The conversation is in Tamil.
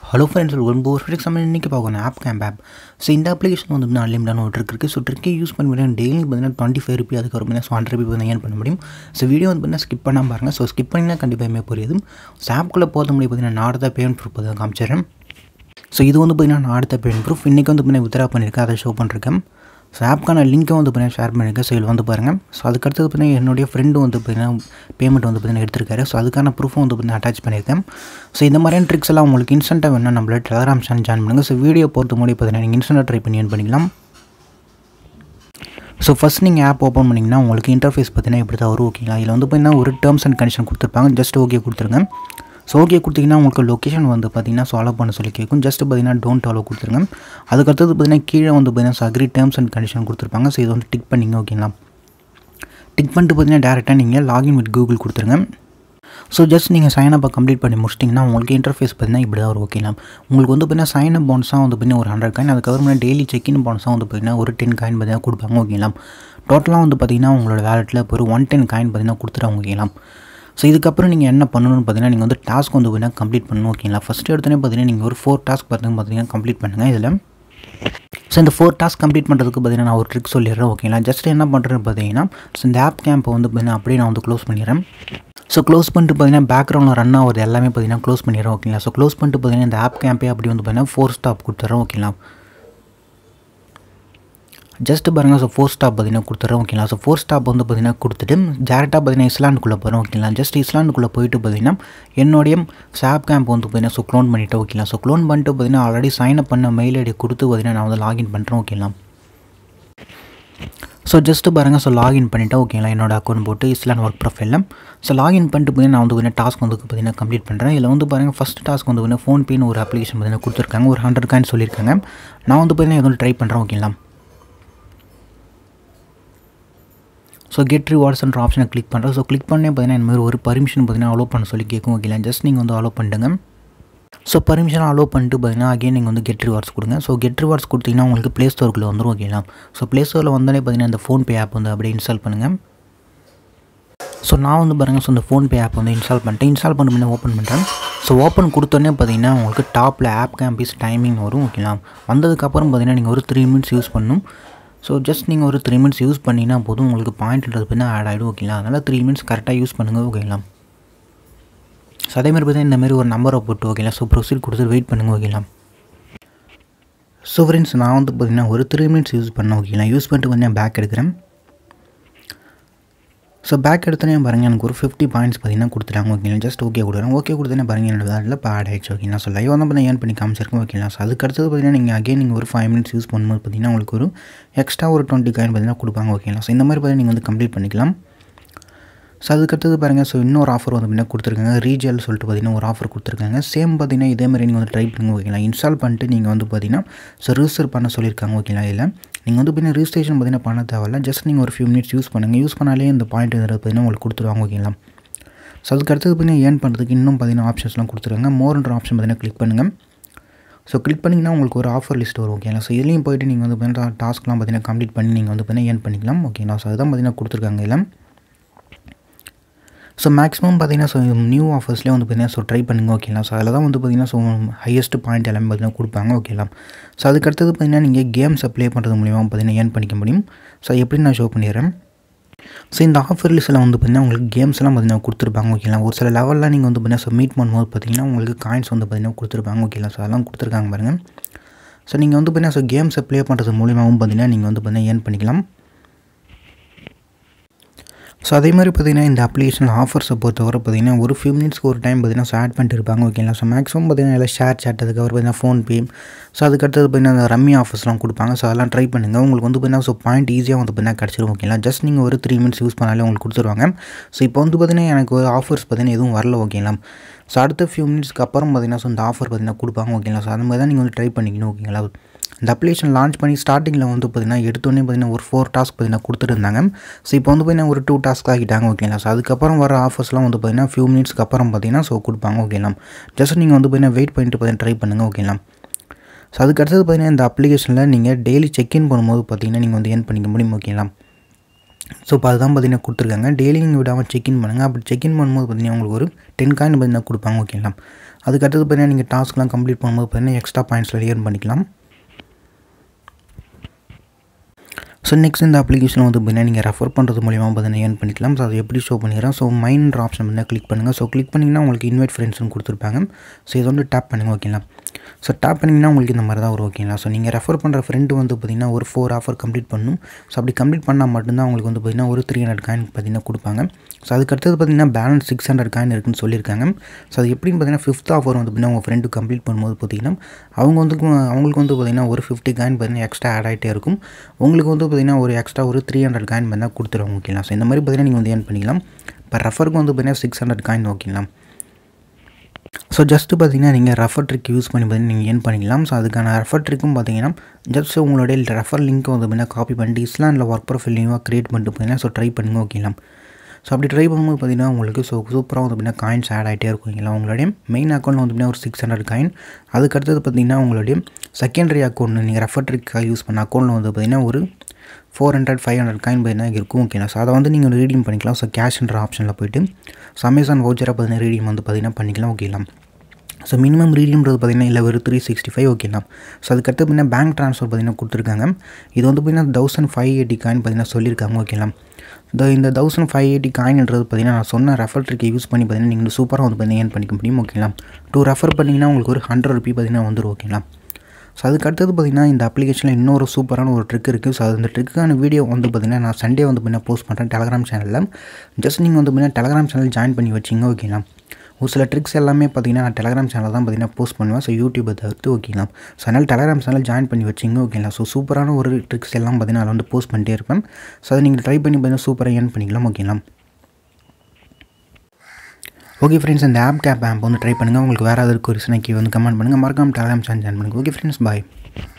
ஹலோ ஃப்ரெண்ட்ஸ் ரொம்ப ஒரு ஃபிக்ஸ் நம்ம இன்றைக்கி பார்க்கணும் ஆப் கேம்ப் ஆப் ஸோ இந்த அப்ளிகேஷன் வந்து பார்த்தீங்கன்னா அன்லிமிட்டான ஒரு ட்ரிக் இருக்குது ஸோ ட்ரிக்கே யூஸ் பண்ணி பார்த்தீங்கன்னா டெய்லி பார்த்தீங்கன்னா டுவெண்ட்டி ஃபைவ் ருபி அதுக்கு ஒரு ஸோ ஹண்ட்ரட் ருபி வந்து ஏன் பண்ண முடியும் ஸோ வீடியோ வந்து பார்த்தீங்கன்னா ஸ்கிப் பண்ணாமல் பாருங்கள் ஸோ ஸ்கிப் பண்ணினா கண்டிப்பாக புரியுது ஸோ ஆப்குள்ளே போகிறது முடியும் பார்த்தீங்கன்னா நான் அடுத்த பேமெண்ட் ப்ரூஃப் தான் காமிச்சிடுறேன் ஸோ இது வந்து பார்த்தீங்கன்னா நான் அடுத்த பேமெண்ட் ப்ரூஃப் இன்றைக்கி வந்து பார்த்தீங்கன்னா வித்ரா பண்ணியிருக்கேன் அதை ஷோ பண்ணிருக்கேன் ஸோ ஆப்க்கான லிங்க்கை வந்து பார்த்தீங்கன்னா ஷேர் பண்ணியிருக்கேன் ஸோ இதில் வந்து பாருங்கள் ஸோ அதுக்கடுத்தது பார்த்தீங்கன்னா என்னுடைய ஃப்ரெண்டு வந்து பார்த்தீங்கன்னா பேமெண்ட் வந்து பார்த்தீங்கன்னா எடுத்திருக்காரு ஸோ அதுக்கான ப்ரூஃபும் வந்து பார்த்தீங்கன்னா அட்டாச் பண்ணியிருக்கேன் ஸோ இந்த மாதிரியான ட்ரிக்ஸ் எல்லாம் உங்களுக்கு இன்ஸ்டண்ட்டாக வேணும் நம்மளோட டெலகிராம் சேனல் ஜாயின் பண்ணுங்கள் ஸோ வீடியோ பொறுத்த முடியும் பார்த்தீங்கன்னா நீங்கள் இன்ஸ்டண்ட்டாக ட்ரை பண்ணி ஏன் பண்ணிக்கலாம் ஸோ ஃபஸ்ட் நீங்கள் ஆப் ஓப்பன் பண்ணிங்கன்னா உங்களுக்கு இன்டர்ஃபேஸ் பார்த்தீங்கன்னா இப்படி தான் வரும் ஓகேங்களா இதில் வந்து பார்த்தீங்கன்னா ஒரு டேர்ம்ஸ் அண்ட் கண்டிஷன் கொடுத்துருப்பாங்க ஜஸ்ட் ஓகே கொடுத்துருங்க ஸோ ஓகே கொடுத்தீங்கன்னா உங்களுக்கு லொக்கேஷன் வந்து பார்த்தீங்கன்னா ஸோ அலோ பண்ண சொல்லி கேட்கும் ஜஸ்ட் பார்த்தீங்கன்னா டோன்ட் அலோ கொடுத்துருங்க அதுக்கடுத்தது பார்த்தீங்கன்னா கீழே வந்து பார்த்தீங்கன்னா அக்ரி டேர்ம்ஸ் அண்ட் கண்டிஷன் கொடுத்துருப்பாங்க ஸோ இதை வந்து டிக் பண்ணிங்க ஓகேங்களா டிக் பண்ணிட்டு பார்த்தீங்கன்னா டேரெக்டாக நீங்கள் லாகின் வித் கூகுள் கொடுத்துருங்க ஸோ ஜஸ்ட் நீங்கள் சைன் அப்பை கம்ப்ளீட் பண்ணி முடிச்சிட்டிங்கன்னா உங்களுக்கு இன்டர்ஃபேஸ் பார்த்தீங்கன்னா இப்படி தான் வரும் ஓகேங்களா உங்களுக்கு வந்து பார்த்தீங்கன்னா சைன் அப் பவுன்ஸாக வந்து பார்த்தீங்கன்னா ஒரு ஹண்ட்ரட் காயின் அதுக்கப்புறம் டெய்லி செக்இன் பவுன்ஸாக வந்து பார்த்தீங்கன்னா ஒரு டென் காயின் பார்த்தீங்கன்னா கொடுப்பாங்க ஓகேங்களா டோட்டலாக வந்து பார்த்தீங்கன்னா உங்களோட வேலெட்டில் இப்போ ஒரு ஒன் டென் காயின் பார்த்தீங்கன்னா கொடுத்துருவாங்க ஓகேங்களா ஸோ இதுக்கப்புறம் நீங்கள் என்ன பண்ணணும்னு பார்த்தீங்கன்னா நீங்கள் வந்து டாஸ்க் வந்து பார்த்தீங்கன்னா கம்ப்ளீட் பண்ணணும் ஓகேங்களா ஃபஸ்ட்டு எடுத்தோடனே பார்த்தீங்கன்னா நீங்கள் ஒரு ஃபோர் டாஸ்க் பார்த்தீங்கன்னா பார்த்தீங்கன்னா கம்ப்ளீட் பண்ணுங்கள் இதில் ஸோ இந்த ஃபோர் டாஸ்க் கம்ப்ளீட் பண்ணுறதுக்கு பார்த்தீங்கன்னா நான் ஒரு ட்ரிக் சொல்லிடுறேன் ஓகேங்களா ஜஸ்ட் என்ன பண்ணுறேன்னு பார்த்தீங்கன்னா ஸோ இந்த ஆப் கேம்பை வந்து பார்த்தீங்கன்னா அப்படியே நான் வந்து க்ளோஸ் பண்ணிடுறேன் ஸோ க்ளோஸ் பண்ணிட்டு பார்த்தீங்கன்னா பேக்ரவுண்டில் ரன் ஆகுது எல்லாமே பார்த்தீங்கன்னா க்ளோஸ் பண்ணிடுறோம் ஓகேங்களா ஸோ க்ளோஸ் பண்ணிட்டு பார்த்தீங்கன்னா இந்த ஆப் கேம்பே அப்படி வந்து பார்த்தீங்கன்னா ஃபோர் ஸ்டாப் கொடுத்துட்றோம் ஓகேங்களா ஜஸ்ட் பாருங்கள் ஸோ ஃபோர் ஸ்டாப் பார்த்தீங்கன்னா கொடுத்துட்றோம் ஓகேங்களா ஸோ ஃபோர் ஸ்டாப் வந்து பார்த்தீங்கன்னா கொடுத்துட்டு டேரெக்டாக பார்த்தீங்கன்னா இஸ்லாண்டுக்குள்ளே போகிறோம் ஓகேங்களா ஜஸ்ட் இஸ்லாண்டுக்குள்ளே போயிட்டு பார்த்தீங்கன்னா என்னுடைய சாப் கேம்ப் வந்து பார்த்தீங்கன்னா ஸோ க்ளோன் பண்ணிவிட்டு ஓகேங்களா ஸோ க்ளோன் பண்ணிட்டு பார்த்தீங்கன்னா ஆல்ரெடி சைன் அப் பண்ண மெயில் ஐடி கொடுத்து பார்த்தீங்கன்னா நான் வந்து லாகின் பண்ணுறேன் ஓகேங்களா ஸோ ஜஸ்ட்டு பாருங்கள் ஸோ லாகின் பண்ணிவிட்டேன் ஓகேங்களா என்னோட அக்கௌண்ட் போட்டு இஸ்லான் ஒர்க் ப்ரொஃபைலில் ஸோ லாகின் பண்ணிட்டு பார்த்தீங்கன்னா நான் வந்து பார்த்தீங்கன்னா டாஸ்க் வந்து பார்த்தீங்கன்னா கம்ப்ளீட் பண்ணுறேன் இதில் வந்து பாருங்கள் ஃபஸ்ட் டாஸ்க் வந்து பார்த்தீங்கன்னா ஃபோன்பேன்னு ஒரு அப்ளிகேஷன் பார்த்தீங்கன்னா கொடுத்துருக்காங்க ஒரு ஹண்ட்ரட் காயின் சொல்லியிருக்காங்க நான் வந்து பார்த்தீங்கன்னா எதுவும் ட்ரை பண்ணுறேன் ஓகேங்களா ஸோ கெட் ரிவார்ட்ஸ்ன்ற ஆப்ஷனை கிளிக் பண்ணுறேன் ஸோ கிளிக் பண்ணே பார்த்தீங்கன்னா இந்த மாதிரி ஒரு பர்மிஷன் பார்த்தீங்கன்னா அலோவ் பண்ண சொல்லி கேட்கும் ஓகேங்களா ஜஸ்ட் நீங்கள் வந்து அலோவ் பண்ணிட்டுங்க ஸோ பர்மிஷன் அலோவ் பண்ணிட்டு பார்த்தீங்கன்னா அகைன் நீங்கள் வந்து கெட் ரிவார்ட்ஸ் கொடுங்க ஸோ கெட் ரிவார்ட்ஸ் கொடுத்தீங்கன்னா உங்களுக்கு ப்ளே ஸ்டோருக்குள்ளே வந்துடும் ஓகேங்களா ஸோ ப்ளே ஸ்டோரில் வந்தாலே பார்த்தீங்கன்னா இந்த ஃபோன்பே ஆப் வந்து அப்படியே இன்ஸ்டால் பண்ணுங்கள் ஸோ நான் வந்து பாருங்கள் ஸோ இந்த ஃபோன்பே ஆப் வந்து இன்ஸ்டால் பண்ணிட்டேன் இன்ஸ்டால் பண்ண முன்னே ஓப்பன் பண்ணுறேன் ஸோ ஓப்பன் கொடுத்தோன்னே பார்த்தீங்கன்னா உங்களுக்கு டாப்பில் ஆப் கேம்பீஸ் டைமிங் வரும் ஓகேங்களா வந்ததுக்கப்புறம் பார்த்தீங்கன்னா நீங்கள் ஒரு த்ரீ மினிட்ஸ் யூஸ் பண்ணணும் ஸோ ஜஸ்ட் நீங்கள் ஒரு த்ரீ மினிட்ஸ் யூஸ் பண்ணிங்கன்னா போதும் உங்களுக்கு பாயிண்ட்ன்றது பார்த்தீங்கன்னா ஆட் ஆகிடும் ஓகேங்களா அதனால் த்ரீ மினிட்ஸ் கரெக்டாக யூஸ் பண்ணுங்கள் ஓகேங்களா ஸோ அதேமாதிரி பார்த்தீங்கன்னா இந்தமாதிரி ஒரு நம்பரை போட்டு ஓகேங்களா ஸோ ப்ரொசீட் கொடுத்துட்டு வெயிட் பண்ணுங்கள் ஓகேங்களா ஸோ ஃப்ரெண்ட்ஸ் நான் வந்து பார்த்தீங்கன்னா ஒரு த்ரீ மினிட்ஸ் யூஸ் பண்ணேன் ஓகேங்களா யூஸ் பண்ணிட்டு வந்து பேக் எடுக்கிறேன் ஸோ பேக் எடுத்தோன்னே பாருங்கள் எனக்கு ஒரு ஃபிஃப்டி பாயிண்ட்ஸ் பார்த்தீங்கன்னா கொடுத்துட்டாங்க ஓகேங்களா ஜஸ்ட் ஓகே கொடுக்குறேன் ஓகே கொடுத்தோன்னே பாருங்கள் என்னோட வேலையில் இப்போ ஆட் ஆயிடுச்சு ஓகேங்களா ஸோ லைவ் வந்து பார்த்தீங்கன்னா ஏன் பண்ணி காமிச்சிருக்கேன் ஓகேங்களா ஸோ அதுக்கு அடுத்தது பார்த்தீங்கன்னா நீங்கள் அகைன் நீங்கள் ஒரு ஃபைவ் மினிட்ஸ் யூஸ் பண்ணும்போது பார்த்தீங்கன்னா உங்களுக்கு ஒரு எக்ஸ்ட்ரா ஒரு டுவெண்ட்டி காயின் பார்த்தீங்கன்னா கொடுப்பாங்க ஓகேங்களா ஸோ இந்த மாதிரி பார்த்தீங்கன்னா நீங்கள் வந்து கம்ப்ளீட் பண்ணிக்கலாம் ஸோ அதுக்கடுத்தது பாருங்கள் ஸோ இன்னொரு ஆஃபர் வந்து பார்த்தீங்கன்னா கொடுத்துருக்காங்க ரீஜல் சொல்லிட்டு பார்த்தீங்கன்னா ஒரு ஆஃபர் கொடுத்துருக்காங்க சேம் பார்த்தீங்கன்னா இதே மாதிரி நீங்கள் வந்து ட்ரை பண்ணுங்க ஓகேங்களா இன்ஸ்டால் பண்ணிட்டு நீங்கள் வந்து பார்த்தீங்கன்னா ஸோ ரிஜிஸ்டர் பண்ண சொல்லியிருக்காங்க ஓகேங்களா இல்லை நீங்கள் வந்து பார்த்தீங்கன்னா ரிஜிஸ்ட்ரேஷன் பார்த்தீங்கன்னா பண்ண தேவையில்ல ஜஸ்ட் நீங்கள் ஒரு ஃபியூ மினிட்ஸ் யூஸ் பண்ணுங்கள் யூஸ் பண்ணாலே இந்த பாயிண்ட் பார்த்தீங்கன்னா உங்களுக்கு கொடுத்துருவாங்க ஓகேங்களா ஸோ அதுக்கு அடுத்தது பார்த்தீங்கன்னா ஏர்ன் பண்ணுறதுக்கு இன்னும் பார்த்தீங்கன்னா ஆப்ஷன்ஸ்லாம் கொடுத்துருக்காங்க மோர்ன்ற ஆப்ஷன் பார்த்தீங்கன்னா கிளிக் பண்ணுங்கள் ஸோ கிளிக் பண்ணிங்கன்னா உங்களுக்கு ஒரு ஆஃபர் லிஸ்ட் வரும் ஓகேங்களா ஸோ இதுலேயும் போய்ட்டு நீங்கள் வந்து பார்த்தீங்கன்னா டாஸ்க்லாம் பார்த்தீங்கன்னா கம்ப்ளீட் பண்ணி நீங்கள் வந்து பார்த்தீங்கன்னா ஏர்ன் பண்ணிக்கலாம் ஓகேங்களா ஸோ அதுதான் பார்த்தீங்கன்னா கொடுத்துருக்காங்க இதில் ஸோ மேக்ஸிமம் பார்த்தீங்கன்னா ஸோ நியூ ஆஃபர்ஸ்லேயே வந்து பார்த்தீங்கன்னா ஸோ ட்ரை பண்ணுங்க ஓகேங்களா ஸோ அதில் தான் வந்து பார்த்தீங்கன்னா ஸோ ஹையஸ்ட் பாயிண்ட் எல்லாமே பார்த்தீங்கன்னா கொடுப்பாங்க ஓகேங்களா ஸோ அதுக்கடுத்தது பார்த்தீங்கன்னா நீங்கள் கேம்ஸை ப்ளே பண்ணுறது மூலியமாக பார்த்தீங்கன்னா ஏர்ன் பண்ணிக்க முடியும் ஸோ எப்படி நான் ஷோ பண்ணிடுறேன் ஸோ இந்த ஆஃபர் லிஸ்ட்டில் வந்து பார்த்தீங்கன்னா உங்களுக்கு கேம்ஸ்லாம் பார்த்தீங்கன்னா கொடுத்துருப்பாங்க ஓகேங்களா ஒரு சில லெவலில் நீங்கள் வந்து பார்த்தீங்கன்னா சப்மிட் பண்ணும்போது பார்த்தீங்கன்னா உங்களுக்கு காயின்ஸ் வந்து பார்த்தீங்கன்னா கொடுத்துருப்பாங்க ஓகேங்களா ஸோ அதெல்லாம் கொடுத்துருக்காங்க பாருங்கள் ஸோ நீங்கள் வந்து பார்த்தீங்கன்னா ஸோ கேம்ஸை ப்ளே பண்ணுறது மூலியமாகவும் பார்த்தீங்கன்னா நீங்கள் வந்து பார்த்தீங்கன்னா ஏர்ன் பண்ணிக்கலாம் ஸோ அதே மாதிரி பார்த்தீங்கன்னா இந்த அப்ளிகேஷன் ஆஃபர்ஸை பொறுத்தவரை பார்த்தீங்கன்னா ஒரு ஃபியூ மினிட்ஸ்க்கு ஒரு டைம் பார்த்தீங்கன்னா ஸோ ஆட் பண்ணிட்டு இருப்பாங்க ஓகேங்களா ஸோ மேக்ஸிமம் பார்த்தீங்கன்னா எல்லாம் ஷேர் சாட் அதுக்கப்புறம் பார்த்தீங்கன்னா ஃபோன்பே ஸோ அதுக்கடுத்தது பார்த்தீங்கன்னா ரம்மி ஆஃபர்ஸ்லாம் கொடுப்பாங்க ஸோ அதெல்லாம் ட்ரை பண்ணுங்கள் உங்களுக்கு வந்து பார்த்தீங்கன்னா ஸோ பாயிண்ட் ஈஸியாக வந்து பார்த்தீங்கன்னா கிடச்சிரும் ஓகேங்களா ஜஸ்ட் நீங்கள் ஒரு த்ரீ மினிட்ஸ் யூஸ் பண்ணாலே உங்களுக்கு கொடுத்துருவாங்க ஸோ இப்போ வந்து பார்த்தீங்கன்னா எனக்கு ஒரு ஆஃபர்ஸ் பார்த்தீங்கன்னா எதுவும் வரல ஓகேங்களா ஸோ அடுத்த ஃபியூ மினிட்ஸ்க்கு அப்புறம் பார்த்தீங்கன்னா ஸோ இந்த ஆஃபர் பார்த்தீங்கன்னா கொடுப்பாங்க ஓகேங்களா ஸோ அந்த மாதிரி தான் நீங்கள் வந்து ட்ரை பண்ணிக்கணும் ஓகேங்களா இந்த அப்ளிகேஷன் லான்ச் பண்ணி ஸ்டார்டிங்கில் வந்து பார்த்திங்கன்னா எடுத்தோடனே பார்த்திங்கன்னா ஒரு ஃபோர் டாஸ்க் பார்த்திங்கன்னா கொடுத்துருந்தாங்க ஸோ இப்போ வந்து பார்த்திங்கன்னா ஒரு டூ டாஸ்க் ஆகிட்டாங்க ஓகேங்களா ஸோ அதுக்கப்புறம் வர ஆஃபர்ஸ்லாம் வந்து பார்த்திங்கன்னா ஃபியூ மினிட்ஸ்க்கு அப்புறம் பார்த்திங்கன்னா ஸோ கொடுப்பாங்க ஓகேங்களா ஜஸ்ட் நீங்கள் வந்து பார்த்திங்கன்னா வெயிட் பண்ணிட்டு பார்த்திங்கன்னா ட்ரை பண்ணுங்கள் ஓகேங்களா ஸோ அதுக்கு அடுத்தது பார்த்திங்கன்னா இந்த அப்ளிகேஷனில் நீங்கள் டெய்லி செக்இன் பண்ணும்போது பார்த்திங்கன்னா நீங்கள் வந்து ஏர்ன் பண்ணிக்க முடியும் ஓகேங்களா ஸோ இப்போ அதுதான் பார்த்தீங்கன்னா கொடுத்துருக்காங்க டெய்லி நீங்கள் விடாமல் செக்இன் பண்ணுங்கள் அப்படி செக்இன் பண்ணும்போது பார்த்தீங்கன்னா உங்களுக்கு ஒரு டென் காயின் பார்த்தீங்கன்னா கொடுப்பாங்க ஓகேங்களா அதுக்கடுத்தது பார்த்தீங்கன்னா நீங்கள் டாஸ்க்லாம் கம்ப்ளீட் பண்ணும்போது பார்த்தீங்கன்னா எக்ஸ்ட்ரா பாயிண்ட்ஸில் ஏர்ன் பண்ணிக்கலாம் ஸோ நெக்ஸ்ட் இந்த அப்ளிகேஷன் வந்து பார்த்தீங்கன்னா நீங்கள் ரெஃபர் பண்ணுறது மூலியமாக பார்த்தீங்கன்னா ஏர்ன் பண்ணிக்கலாம் ஸோ அது எப்படி ஷோ பண்ணிக்கிறேன் ஸோ மைண்ட் ஆப்ஷன் வந்து கிளிக் பண்ணுங்கள் ஸோ கிளிக் பண்ணிங்கன்னா உங்களுக்கு இன்வைட் ஃப்ரெண்ட்ஸ்னு கொடுத்துருப்பாங்க ஸோ இது வந்து டேப் பண்ணுங்கள் ஓகேங்களா ஸோ டேப் பண்ணிங்கன்னா உங்களுக்கு இந்த மாதிரி தான் வரும் ஓகேங்களா ஸோ நீங்கள் ரெஃபர் பண்ணுற ஃப்ரெண்டு வந்து பார்த்திங்கன்னா ஒரு ஃபோர் ஆஃபர் கம்ப்ளீட் பண்ணணும் ஸோ அப்படி கம்ப்ளீட் பண்ணால் மட்டும்தான் உங்களுக்கு வந்து பார்த்திங்கன்னா ஒரு த்ரீ ஹண்ட்ரட் காயின் பார்த்திங்கன்னா கொடுப்பாங்க ஸோ அதுக்கடுத்தது பார்த்திங்கன்னா பேலன்ஸ் சிக்ஸ் ஹண்ட்ரட் காயின் இருக்குன்னு சொல்லியிருக்காங்க ஸோ அது எப்படின்னு பார்த்தீங்கன்னா ஃபிஃப்த் ஆஃபர் வந்து பார்த்திங்கன்னா உங்கள் ஃப்ரெண்டு கம்ப்ளீட் பண்ணும்போது பார்த்திங்கன்னா அவங்க வந்து அவங்களுக்கு வந்து பார்த்திங்கன்னா ஒரு ஃபிஃப்டி காயின் பார்த்திங்கன்னா எக்ஸ்ட்ரா ஆட் ஆகிட்டே இருக்கும் உங்களுக்கு வந்து பார்த்திங்கன்னா ஒரு எக்ஸ்ட்ரா ஒரு த்ரீ ஹண்ட்ரட் காயின் பார்த்தீங்கன்னா கொடுத்துருவாங்க ஓகேங்களா ஸோ இந்த மாதிரி பார்த்திங்கன்னா நீங்கள் வந்து ஏர்ன் பண்ணிக்கலாம் இப்போ ரெஃபருக்கு வந்து பார்த்திங்கன்னா சிக்ஸ் ஹண்ட்ரட் காயின் ஓகேங்களா ஸோ ஜஸ்ட்டு பார்த்தீங்கன்னா நீங்கள் ரெஃபர் ட்ரிக் யூஸ் பண்ணி பார்த்தீங்கன்னா நீங்கள் ஏன் பண்ணிக்கலாம் ஸோ அதுக்கான ரெஃபர் ட்ரிக்கும் பார்த்தீங்கன்னா ஜஸ்ட் உங்களுடைய ரெஃபர் லிங்க்கை வந்து பார்த்தீங்கன்னா காப்பி பண்ணிட்டு இஸ்லாமில் ஒர்க் ப்ரொஃபைல் நியூவாக க்ரியேட் பண்ணிட்டு பார்த்தீங்கன்னா ஸோ ட்ரை பண்ணுங்க ஓகேலாம் ஸோ அப்படி ட்ரை பண்ணும்போது பார்த்தீங்கன்னா உங்களுக்கு ஸோ சூப்பராக வந்து பார்த்தீங்கன்னா காயின்ஸ் ஆட் ஆகிட்டே இருக்குங்களா உங்களுடைய மெயின் அக்கௌண்ட் வந்து பார்த்தீங்கன்னா ஒரு சிக்ஸ் ஹண்ட்ரட் காயின் அதுக்கடுத்தது பார்த்தீங்கன்னா உங்களுடைய செகண்டரி அக்கௌண்ட் நீங்கள் ரெஃபர் ட்ரிக்காக யூஸ் பண்ண அக்கௌண்ட்டில் வந்து பார்த்தீங்கன்னா ஒரு four hundred five hundred coin பார்த்தீங்கன்னா இருக்கும் ஓகேங்களா ஸோ அதை வந்து நீங்கள் ரீடீம் பண்ணிக்கலாம் ஸோ கேஷ்ன்ற ஆப்ஷனில் போய்ட்டு ஸோ அமேசான் வவுச்சராக பார்த்தீங்கன்னா ரீடீம் வந்து பார்த்தீங்கன்னா பண்ணிக்கலாம் ஓகேலாம் ஸோ மினிமம் ரீடியம்ன்றது பார்த்தீங்கன்னா இல்லை ஒரு த்ரீ சிக்ஸ்டி ஃபைவ் ஓகேண்ணா ஸோ அதுக்கடுத்து பார்த்தீங்கன்னா பேங்க் ட்ரான்ஸ்ஃபர் பார்த்தீங்கன்னா கொடுத்துருக்காங்க இது வந்து பார்த்தீங்கன்னா தௌசண்ட் ஃபைவ் எயிட்டி காயின் பார்த்தீங்கன்னா சொல்லியிருக்காங்க ஓகேலாம் இந்த இந்த தௌசண்ட் ஃபைவ் எயிட்டி காயின்ன்றது பார்த்தீங்கன்னா நான் சொன்ன ரெஃபர் ட்ரிக்கை யூஸ் பண்ணி பார்த்தீங்கன்னா நீங்கள் சூப்பராக வந்து பார்த்தீங்கன்னா ஏன் பண்ணிக்க முடியும் ஓகேங்களா டூ ரெஃபர் பண்ணிங்கன்னா உங்களுக்கு ஒரு ஹண்ட்ரட் ருபி பார்த்தீங்கன்னா வந்துடும் ஓகேங்களா ஸோ அதுக்கு அடுத்தது பார்த்திங்கன்னா இந்த அப்ளிகேஷனில் இன்னொரு சூப்பரான ஒரு ட்ரிக் இருக்குது ஸோ அந்த ட்ரிக்கான வீடியோ வந்து பார்த்திங்கன்னா நான் சண்டே வந்து பார்த்தீங்கன்னா போஸ்ட் பண்ணுறேன் டெலகிராம் சேனலில் ஜஸ்ட் நீங்கள் வந்து பார்த்தீங்கன்னா டெலகிராம் சேனல் ஜாயின் பண்ணி வச்சிங்க ஓகேங்களா ஒரு சில ட்ரிக்ஸ் எல்லாமே பார்த்தீங்கன்னா நான் டெலகிராம் சேனல் தான் பார்த்தீங்கன்னா போஸ்ட் பண்ணுவேன் ஸோ யூடியூப்பை தவிர்த்து ஓகேங்களா ஸோ அதனால் டெலகிராம் சேனல் ஜாயின் பண்ணி வச்சிங்க ஓகேங்களா ஸோ சூப்பரான ஒரு ட்ரிக்ஸ் எல்லாம் பார்த்தீங்கன்னா அதில் வந்து போஸ்ட் பண்ணிட்டே இருப்பேன் ஸோ அதை நீங்கள் ட்ரை பண்ணி பார்த்தீங்கன்னா சூப்பராக ஏர்ன் பண்ணிக்கலாம் ஓகேங்களா ஓகே ஃப்ரெண்ட்ஸ் இந்த ஆப் கேப் ஆப் வந்து ட்ரை பண்ணுங்கள் உங்களுக்கு வேறு ஏதாவது கொரிசனைக்கு வந்து கமெண்ட் பண்ணுங்கள் மறக்காம டெலகிராம் சேனல் ஜாயின் பண்ணுங்கள் ஓகே ஃப்ரெண்ட்ஸ் பாய்